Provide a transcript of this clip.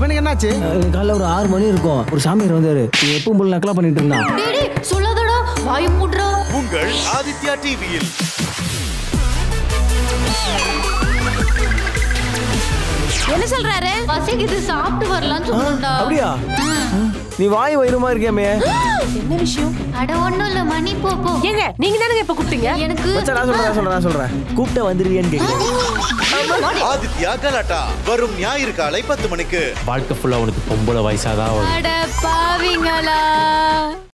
இவனுக்கு என்னாச்சு அஹ், காலைல ஒரு ஆறு மணி இருக்கும் ஒரு சாமியார் வந்தாரு இவன் எப்பவும் போல நக்கலா பண்ணிட்டு இருந்தான் டேய் டேய், சொல்லாதடா வாய் மூடுறா உங்கள் ஆதித்யா டிவியில் என்ன சொல்றாரு பசிக்குது சாப்பிட்டு வரலாம்னு சொன்னா அப்படியா நீ வாய் வயிறுமா இருக்கியாமே என்ன விஷயம் அட ஒண்ணும் இல்ல மணி போ போ ஏங்க நீங்க தானங்க இப்ப கூப்பிட்டீங்க எனக்கு மச்சான், நான் சொல்றேன் நான் சொல்றேன் நான் சொல்றேன் கூப்பிட்ட வந்துருவியான்னு கேட்குறேன் ஆதித்யா கலாட்டா வரும் ஞாயிறு காலை பத்து மணிக்கு வாழ்க்கை ஃபுல்லா உனக்கு பொம்பளை வயசாதான் வரும் அட பாவிங்களா